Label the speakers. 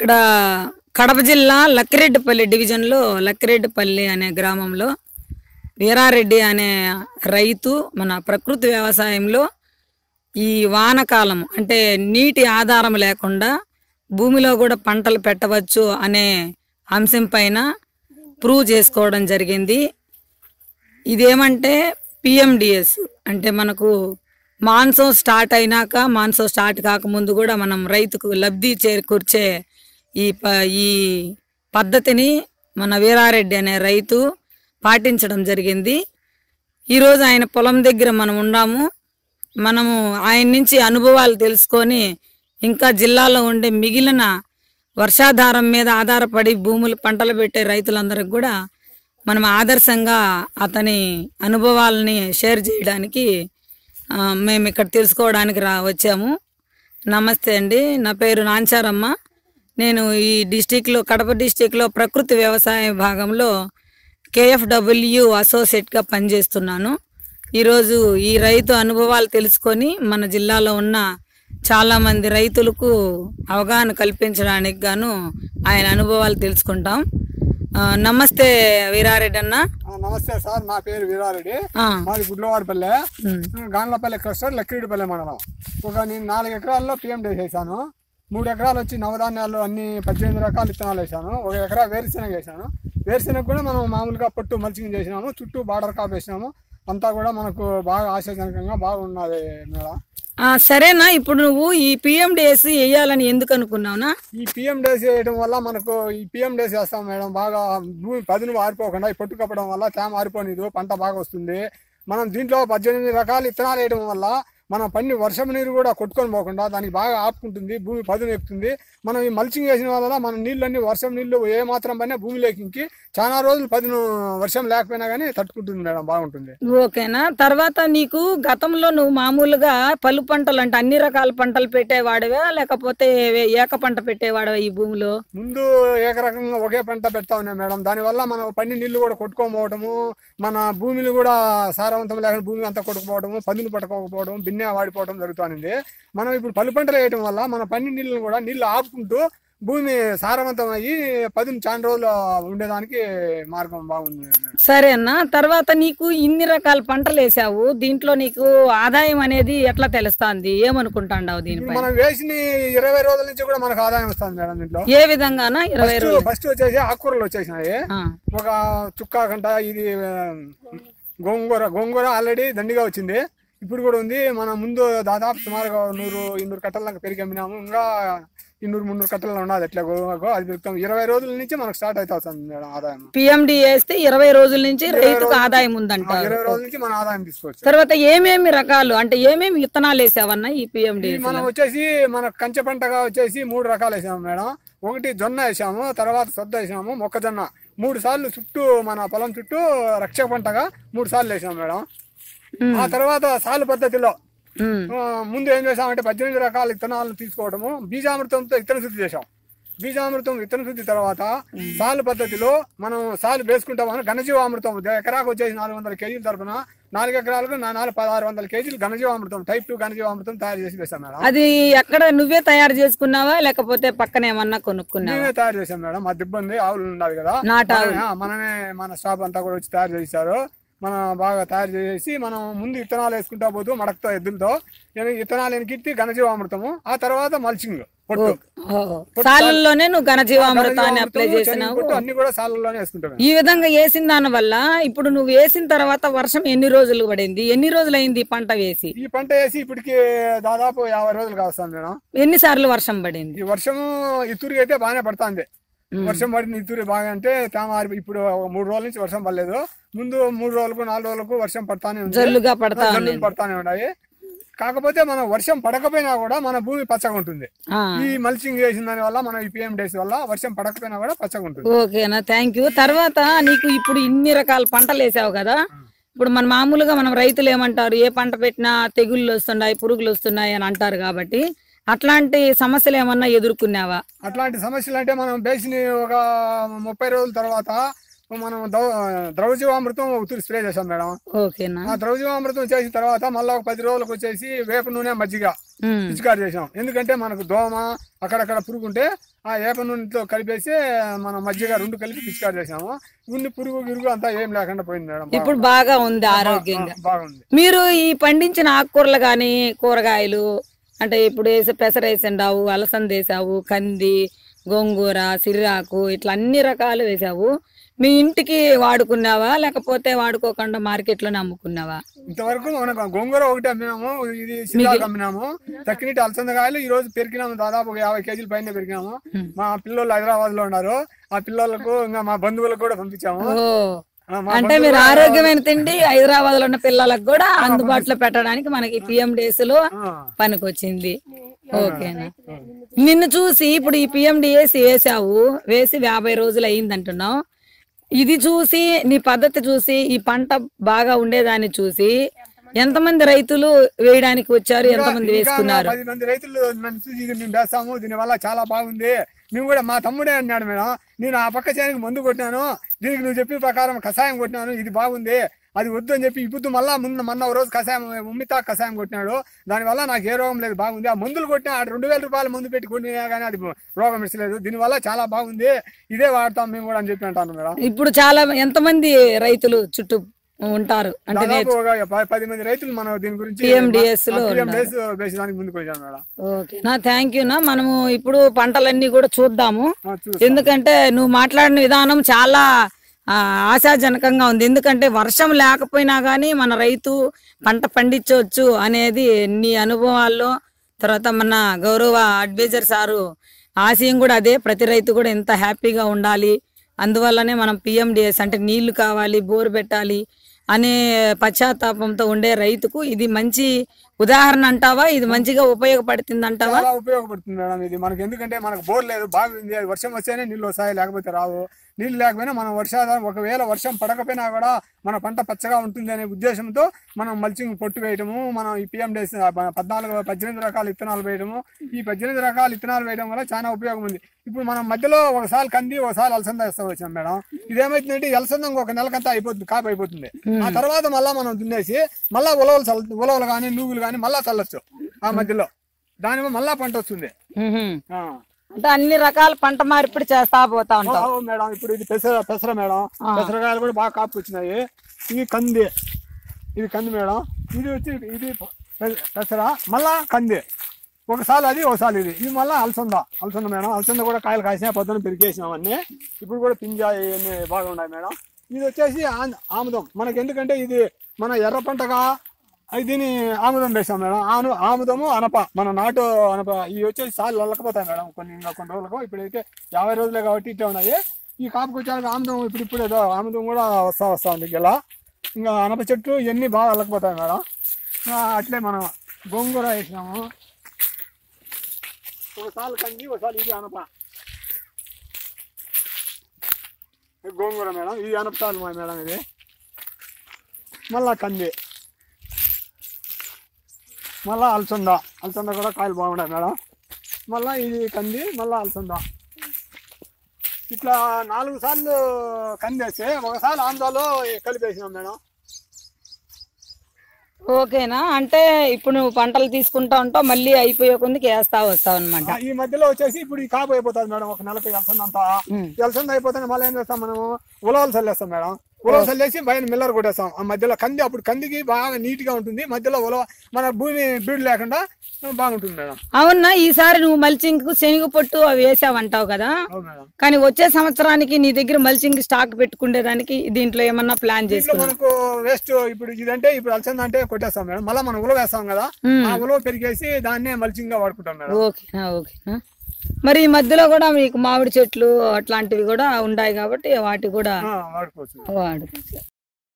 Speaker 1: ఇక్కడ కడప జిల్లా లక్కిరెడ్డిపల్లి డివిజన్లో లక్కిరెడ్డిపల్లి అనే గ్రామంలో వీరారెడ్డి అనే రైతు మన ప్రకృతి వ్యవసాయంలో ఈ వానకాలం అంటే నీటి ఆధారం లేకుండా భూమిలో కూడా పంటలు పెట్టవచ్చు అనే అంశం పైన ప్రూవ్ చేసుకోవడం జరిగింది ఇదేమంటే పిఎండిఎస్ అంటే మనకు మాన్సూన్ స్టార్ట్ అయినాక మాన్సూన్ స్టార్ట్ కాకముందు కూడా మనం రైతుకు లబ్ధి చేకూర్చే ఈ ప ఈ పద్ధతిని మన వీరారెడ్డి అనే రైతు పాటించడం జరిగింది ఈరోజు ఆయన పొలం దగ్గర మనం ఉన్నాము మనము ఆయన నుంచి అనుభవాలు తెలుసుకొని ఇంకా జిల్లాలో ఉండే మిగిలిన వర్షాధారం మీద ఆధారపడి భూములు పంటలు పెట్టే రైతులందరికి కూడా మనం ఆదర్శంగా అతని అనుభవాలని షేర్ చేయడానికి ఆ, మేము ఇక్కడ తెలుసుకోవడానికి రా వచ్చాము నమస్తే అండి నా పేరు నాంచారమ్మ నేను ఈ డిస్టిక్లో కడప డిస్టిక్లో ప్రకృతి వ్యవసాయ విభాగంలో కేఎఫ్డబ్ల్యూ అసోసియేట్గా పనిచేస్తున్నాను ఈరోజు ఈ రైతు అనుభవాలు తెలుసుకొని మన జిల్లాలో ఉన్న చాలామంది రైతులకు అవగాహన కల్పించడానికి గాను ఆయన అనుభవాలు తెలుసుకుంటాం ఆ, నమస్తే వీరారెడ్డి అన్న
Speaker 2: ఆ, నమస్తే సార్ నా పేరు వీరారెడ్డి
Speaker 1: ఆ,
Speaker 2: మాది గుడ్లవాడిపల్లె
Speaker 1: ఉమ్,
Speaker 2: గాన్లపల్లె క్లస్టర్ లక్కిరెడ్డిపల్లె మండలం ఒక నేను నాలుగు ఎకరాల్లో పిఎం డేస్ వేసాను మూడు ఎకరాలు వచ్చి నవధాన్యాలు అన్ని పద్దెనిమిది రకాల విత్తనాలు వేసాను ఒక ఎకరా వేరుశెనగ వేసాను వేరుశెనగ కూడా మనం మామూలుగా పొట్టు మల్చింగ్ చేసినాము చుట్టూ బార్డర్ కాప్ వేసినాము అంతా కూడా మనకు బాగా ఆశాజనకంగా బాగున్నది మేడం
Speaker 1: ఆ, సరేనా ఇప్పుడు నువ్వు ఈ పిఎండిఎస్ వేయాలని ఎందుకు అనుకున్నావునా
Speaker 2: ఈ పిఎం డేస్ వేయడం వల్ల మనకు ఈ పిఎం డేస్ వేస్తాం మేడం బాగా భూమి పదును ఆరిపోకుండా ఈ పొట్టు కప్పడం వల్ల తేమ ఆరిపోనిదు పంట బాగా వస్తుంది మనం దీంట్లో పద్దెనిమిది రకాల విత్తనాలు వేయడం వల్ల మనం పన్ని వర్షం నీరు కూడా కొట్టుకొని పోకుండా దానికి బాగా ఆపుకుంటుంది భూమి పదును ఎక్కుతుంది మనం ఈ మల్చింగ్ వేసిన వల్ల మన నీళ్ళన్నీ వర్షం నీళ్ళు ఏ మాత్రం పైన భూమిలోకి ఇంకి చాలా రోజులు పదును వర్షం లేకపోయినా కానీ తట్టుకుంటుంది మేడం బాగుంటుంది
Speaker 1: ఓకేనా తర్వాత నీకు గతంలో నువ్వు మామూలుగా పలు పంటలు అంటే అన్ని రకాల పంటలు పెట్టేవాడివా లేకపోతే వే- ఏక పంట పెట్టేవాడివా ఈ భూమిలో
Speaker 2: ముందు ఏకరకంగా ఒకే పంట పెడతా ఉన్నాయి మేడం దానివల్ల మనం పన్ని నీళ్లు కూడా కొట్టుకోకపోవడము మన భూమిని కూడా సారవంతం లేకుండా భూమి అంతా కొట్టుకుపోవడము పదును పట్టుకోకపోవడం బిన్నె వాడిపోవడం జరుగుతుంది మనం ఇప్పుడు పలు పంటలు వేయడం వల్ల మన పన్ని నీళ్ళని కూడా నీళ్లు ఆపుకుంటూ భూమి సారవంతం అయ్యి పదును చాలా రోజులు ఉండేదానికి మార్గం బాగుంది మేడం.
Speaker 1: సరే అన్న తర్వాత నీకు ఇన్ని రకాల పంటలు వేసావు దీంట్లో నీకు ఆదాయం అనేది ఎట్లా తెలుస్తుంది ఏమనుకుంటాండావు
Speaker 2: ఇప్పుడు
Speaker 1: దీనిపై
Speaker 2: మనం వేసిన ఇరవై రోజుల నుంచి కూడా మనకు ఆదాయం వస్తుంది మేడం దీంట్లో
Speaker 1: ఏ విధంగానా ఇరవై
Speaker 2: ఫస్ట్
Speaker 1: రోజులు
Speaker 2: ఫస్ట్ వచ్చేసి ఆకుకూరలు వచ్చేసినాయి
Speaker 1: ఆ,
Speaker 2: ఒక చుక్కా కంట ఇది ఆ, గోంగూర గోంగూర ఆల్రెడీ దండిగా వచ్చింది ఇప్పుడు కూడా ఉంది మన ముందు దాదాపు సుమారుగా నూరు ఇన్నూరు కట్టల దాకా పెరిగి అమ్మినాము ఇంకా ఇన్నూరు మున్నూరు కట్టలు ఉన్నది ఎట్లా గోంగూర అది పెరుగుతాం ఇరవై రోజుల నుంచి మనకు స్టార్ట్ అవుతా వస్తుంది మేడం ఆదాయం
Speaker 1: పిఎండి వేస్తే ఇరవై రోజుల నుంచి రైతుకు ఆదాయం
Speaker 2: ఆ
Speaker 1: ఉందంటారు
Speaker 2: ఇరవై రోజుల నుంచి మన ఆదాయం తీసుకోవచ్చు
Speaker 1: తర్వాత ఏమేమి రకాలు అంటే ఏమేమి విత్తనాలు వేసావన్నా ఈ పిఎండి
Speaker 2: ఇది మనం వచ్చేసి మన కంచె పంటగా వచ్చేసి మూడు రకాలు వేసాము మేడం ఒకటి జొన్న వేసాము తర్వాత సొద్ద వేసాము మొక్కజొన్న మూడు సార్లు చుట్టూ మన పొలం చుట్టూ రక్షక పంటగా మూడు సార్లు వేసాము మేడం ఆ తర్వాత సాలు పద్ధతిలో ఆ, ముందు ఏం చేసామంటే పద్దెనిమిది రకాల విత్తనాలను తీసుకోవడము బీజామృతంతో విత్తన శుద్ధి చేసాం బీజామృతం విత్తన శుద్ధి తర్వాత సాలు పద్ధతిలో మనం సాలు వేసుకుంటామని ఘనజీవామృతం ఎకరాకు వచ్చేసి నాలుగు వందల కేజీల తరపున నాలుగు ఎకరాలకు నా నాలుగు పదహారు వందల కేజీలు ఘనజీవామృతం టైప్ టూ ఘనజీవామృతం తయారు చేసి వేసాం మేడం
Speaker 1: అది ఎక్కడ నువ్వే తయారు చేసుకున్నావా లేకపోతే పక్కన ఏమన్నా కొనుక్కున్నావా
Speaker 2: మేమే తయారు చేసాం మేడం మా దిబ్బంది ఆవులు ఉండాలి కదా
Speaker 1: నాటు
Speaker 2: మనమే- ఆ, మనమే మన స్టాఫ్ అంతా కూడా వచ్చి తయారు చేశారు మనం బాగా తయారు చేసి మనం ముందు విత్తనాలు వేసుకుంటా పోతూ మడకతో ఎద్దులతో నేను విత్తనాలు ఎనికిట్టి ఘనజీవామృతము ఆ తర్వాత మల్చింగ్ పొట్టు
Speaker 1: సాలల్లోనే నువ్వు ఘనజీవామృతాన్ని అప్లై
Speaker 2: ఘనజీవామృతము,
Speaker 1: చేసినావు
Speaker 2: శనగ పొట్టు అన్ని కూడా సాలల్లోనే వేసుకుంటాం
Speaker 1: ఈ విధంగా వేసిన దాని వల్ల ఇప్పుడు నువ్వు వేసిన తర్వాత వర్షం ఎన్ని రోజులు పడింది ఎన్ని రోజులు అయింది ఈ పంట వేసి
Speaker 2: ఈ పంట వేసి ఇప్పటికి దాదాపు యాభై రోజులు కాస్తాను మేడం
Speaker 1: ఎన్నిసార్లు వర్షం పడింది
Speaker 2: ఈ వర్షము ఇతురు అయితే బాగానే పడుతుంది వర్షం పడిన ఇతురు బాగా అంటే తేమ ఆరి- ఇప్పుడు ఒక మూడు రోజుల నుంచి వర్షం పడలేదు ముందు మూడు రోజులకు నాలుగు రోజులకు వర్షం పడతానే ఉంది
Speaker 1: జల్లుగా పడతా
Speaker 2: జల్లులు
Speaker 1: ఉంది
Speaker 2: పడతానే ఉన్నాయి కాకపోతే మనం వర్షం పడకపోయినా కూడా మన భూమి పచ్చగా ఉంటుంది
Speaker 1: ఆ,
Speaker 2: ఈ మల్చింగ్ చేసిన దాని వల్ల మన ఈ పిఎం డేస్ వల్ల వర్షం పడకపోయినా కూడా పచ్చగా ఉంటుంది
Speaker 1: ఓకేనా థ్యాంక్ యూ తర్వాత నీకు ఇప్పుడు ఇన్ని రకాల పంటలు వేసావు కదా ఇప్పుడు మన మామూలుగా మనం రైతులు ఏమంటారు ఏ పంట పెట్టినా తెగుళ్ళు వస్తున్నాయి పురుగులు వస్తున్నాయి అని అంటారు కాబట్టి అట్లాంటి సమస్యలు ఏమన్నా ఎదుర్కొన్నావా
Speaker 2: అట్లాంటి సమస్యలు అంటే మనం వేసిన ఒక ముప్పై రోజుల తర్వాత మనం ద్రవ ద్రవజీవామృతం ఒక తూరి స్ప్రే చేసాం మేడం
Speaker 1: ఓకేనా
Speaker 2: ఆ ద్రవజీవామృతం చేసిన తర్వాత మళ్ళీ ఒక పది రోజులకు వచ్చేసి వేప నూనె మజ్జిగ
Speaker 1: ఉమ్.
Speaker 2: పిచికారి చేసాం ఎందుకంటే మనకు దోమ అక్కడక్కడ పురుగుంటే ఆ వేప నూనెతో కలిపేసి మనం మజ్జిగ రెండు కలిపి పిచికారి చేసాము ఉన్ని పురుగు గిరుగు అంతా ఏం లేకుండా పోయింది మేడం బాగా-
Speaker 1: ఇప్పుడు బాగా ఉంది ఆరోగ్యంగా
Speaker 2: బాగుంది
Speaker 1: మీరు ఈ పండించిన ఆకుకూరలు కానీ కూరగాయలు అంటే ఇప్పుడు వేసే పెసర వేసిండావు అలసంద వేసావు కంది గోంగూర సిర్రాకు ఇట్లా అన్ని రకాలు వేసావు మీ ఇంటికి వాడుకున్నావా లేకపోతే వాడుకోకుండా మార్కెట్లోనే అమ్ముకున్నావా
Speaker 2: ఇంతవరకు మనకు గోంగూర ఒకటి అమ్మినాము ఇది సిల్లాకు అమ్మినాము తక్కినటి అలసందకాయలు ఈ రోజు పెరిగినాము దాదాపు ఒక యాభై కేజీల పైన పెరిగినాము
Speaker 1: Hmm.
Speaker 2: మా పిల్లలు హైదరాబాద్ లో ఉన్నారు ఆ పిల్లలకు ఇంకా మా బంధువులకు కూడా పంపించాము
Speaker 1: ఓ
Speaker 2: ఆ, మా
Speaker 1: అంటే మీరు ఆరోగ్యమైన తిండి హైదరాబాద్ లో ఉన్న పిల్లలకు కూడా అందుబాటులో పెట్టడానికి మనకి పిఎం డేస్ లో
Speaker 2: ఆ,
Speaker 1: పనికొచ్చింది ఓకేనా నిన్ను చూసి ఇప్పుడు ఈ పిఎండిఎస్ వేసావు వేసి యాభై రోజులు అయింది అంటున్నావు ఇది చూసి నీ పద్ధతి చూసి ఈ పంట బాగా ఉండేదాన్ని చూసి ఎంతమంది రైతులు వేయడానికి వచ్చారు ఎంతమంది
Speaker 2: ఇంకా
Speaker 1: వేసుకున్నారు
Speaker 2: పది మంది రైతులు నన్ను చూసి ఇది మేము వేస్తాము దీని వల్ల చాలా బాగుంది మేము కూడా మా తమ్ముడే అన్నాడు మేడం నేను ఆ పక్క చేయడానికి మందు కొట్టినాను దీనికి నువ్వు చెప్పిన ప్రకారం కషాయం కొట్టినాను ఇది బాగుంది అది వద్దు అని చెప్పి ఇప్పుడు మళ్ళా ముందు మొన్న ఒక రోజు కషాయం ఉమ్మితా కషాయం కొట్టినాడు దానివల్ల నాకు ఏ రోగం లేదు బాగుంది ఆ మందులు కొట్టినా ఆ రెండు వేల రూపాయల మందు పెట్టి కొట్టినా కానీ అది రోగం ఇచ్చలేదు దీనివల్ల చాలా బాగుంది ఇదే వాడతాం మేము కూడా అని చెప్పి అంటాను మేడం
Speaker 1: ఇప్పుడు చాలా ఎంతమంది రైతులు చుట్టూ ఉంటారు అంటే
Speaker 2: దాదాపు ఒక ప- పది మంది రైతులు మనం దీని గురించి
Speaker 1: PMDS లో
Speaker 2: PMDS వేసేదానికి ముందుకు వచ్చాను మేడం
Speaker 1: ఓకేనా థ్యాంక్ యూ నా మనము ఇప్పుడు పంటలన్నీ కూడా చూద్దాము
Speaker 2: ఆ, చూస్తాం.
Speaker 1: ఎందుకంటే నువ్వు మాట్లాడిన విధానం చాలా ఆ, ఆశాజనకంగా ఉంది ఎందుకంటే వర్షం లేకపోయినా కానీ మన రైతు పంట పండించవచ్చు అనేది నీ అనుభవాల్లో తర్వాత మన గౌరవ అడ్వైజర్ సారు ఆశయం కూడా అదే ప్రతి రైతు కూడా ఎంత హ్యాపీగా ఉండాలి అందువల్లనే మనం పిఎండిఎస్ అంటే నీళ్లు కావాలి బోరు పెట్టాలి అనే పశ్చాత్తాపంతో ఉండే రైతుకు ఇది మంచి ఉదాహరణ అంటావా ఇది మంచిగా ఉపయోగపడుతుంది అంటావా
Speaker 2: చాలా ఉపయోగపడుతుంది మేడం ఇది మనకి ఎందుకంటే మనకు బోర్ లేదు బాగుంది అది వర్షం వస్తేనే నీళ్ళు వస్తాయి లేకపోతే రావు నీళ్ళు లేకపోయినా మనం వర్షాధారం ఒకవేళ వర్షం పడకపోయినా కూడా మన పంట పచ్చగా ఉంటుంది అనే ఉద్దేశంతో మనం మల్చింగ్ పొట్టు వేయటము మనం ఈ పిఎం డేస్ పద్నాలుగు పద్దెనిమిది రకాల విత్తనాలు వేయడము ఈ పద్దెనిమిది రకాల విత్తనాలు వేయడం వల్ల చాలా ఉపయోగం ఉంది ఇప్పుడు మనం మధ్యలో ఒకసారి కంది ఒకసారి అలసంద వేస్తా వచ్చాం మేడం ఇదేమైతుందంటే ఈ అలసంద ఒక నెలకంతా అయిపోతుంది కాపు అయిపోతుంది ఆ తర్వాత మళ్ళా మనం దున్నేసి మళ్ళా ఉలవలు చల్ల ఉలవలు కానీ నూగులు కానీ మళ్ళా చల్లొచ్చు ఆ మధ్యలో దానివల్ల మళ్ళా పంట వస్తుంది
Speaker 1: మ్హూ.
Speaker 2: ఆ.
Speaker 1: అంటే అన్ని రకాల పంట మార్పిడి చేస్తా పోతా ఉంటాం
Speaker 2: అవును మేడం ఇప్పుడు ఇది పెసర పెసర మేడం పెసరకాయలు కూడా బాగా కాపు వచ్చినాయి ఇది కంది ఇది కంది మేడం ఇది వచ్చి ఇది పె- పెసర మళ్ళా కంది ఒకసారి అది ఒకసారి ఇది ఇది మళ్ళీ అలసంద అలసంద మేడం అలసంద కూడా కాయలు కాసిన పొద్దున పెరిగేసినాం అన్ని ఇప్పుడు కూడా పింజా ఇవన్నీ బాగా ఉన్నాయి మేడం ఇది వచ్చేసి ఆన్- ఆముదం మనకి ఎందుకంటే ఇది మన ఎర్ర పంటగా అది దీని ఆముదం వేసాం మేడం ఆను ఆముదము అనప మన నాటు అనప ఇవి వచ్చేసి సార్లు వెళ్ళకపోతాయి మేడం కొన్ని ఇంకా కొన్ని రోజులకు ఇప్పుడైతే యాభై రోజులే కాబట్టి ఇట్లా ఉన్నాయి ఈ కాపుకి వచ్చాక ఆముదం ఇప్పుడు ఇప్పుడు ఏదో ఆముదం కూడా వస్తా వస్తా ఉంది ఇలా ఇంకా అనప చెట్లు ఇవన్నీ బాగా వెళ్ళకపోతాయి మేడం ఇంకా అట్లే మనం గోంగూర వేసినాము ఒకసారి కంది ఒకసారి ఇది అనప ఇది గోంగూర మేడం ఇది అనప చాలు మా మేడం ఇది మళ్ళా కంది మళ్ళా అలసంద అలసంద కూడా కాయలు బాగున్నాయి మేడం మళ్ళా ఇది కంది మళ్ళా అలసంద ఇట్లా నాలుగు సార్లు కంది వేస్తే ఒకసారి ఆంధ్రాలో కలిపేసినాం మేడం
Speaker 1: ఓకేనా అంటే ఇప్పుడు నువ్వు పంటలు తీసుకుంటా ఉంటావు మళ్ళీ అయిపోయే కొందికి వేస్తా వస్తావు అనమాట
Speaker 2: ఆ, ఈ మధ్యలో వచ్చేసి ఇప్పుడు ఈ కాపు అయిపోతుంది మేడం ఒక నెలకి ఎలసంద అంతా
Speaker 1: ఉమ్.
Speaker 2: ఎలసంద అయిపోతే మళ్ళీ ఏం చేస్తాం మనము ఉలవలు చల్లేస్తాం మేడం ఉలవలు చల్లేసి పైన మిల్లర్ కొట్టేస్తాం ఆ మధ్యలో కంది అప్పుడు కందికి బాగా నీట్ గా ఉంటుంది మధ్యలో ఉలవ మన భూమి బీడు లేకుండా బాగుంటుంది మేడం
Speaker 1: అవునా ఈసారి నువ్వు మల్చింగ్ శనగ పొట్టు అవి వేసావంటావు కదా
Speaker 2: అవును మేడం
Speaker 1: కానీ వచ్చే సంవత్సరానికి నీ దగ్గర మల్చింగ్ స్టాక్ పెట్టుకునేదానికి దీంట్లో ఏమన్నా ప్లాన్
Speaker 2: దీంట్లో
Speaker 1: చేసుకున్నావు
Speaker 2: మనకు వేస్ట్ ఇప్పుడు ఇదంటే ఇప్పుడు అలసంద అంటే కొట్టేస్తాం మేడం మళ్ళీ మనం ఉలవ వేస్తాం కదా
Speaker 1: మ్మ్.
Speaker 2: ఆ ఉలవ పెరిగేసి దాన్నే మల్చింగ్ గా వాడుకుంటాం మేడం
Speaker 1: ఓకేనా ఓకేనా మరి ఈ మధ్యలో కూడా మీకు మామిడి చెట్లు అట్లాంటివి కూడా ఉన్నాయి కాబట్టి వాటి కూడా
Speaker 2: ఆ, వాడుకోవచ్చు
Speaker 1: వాడుకోవచ్చు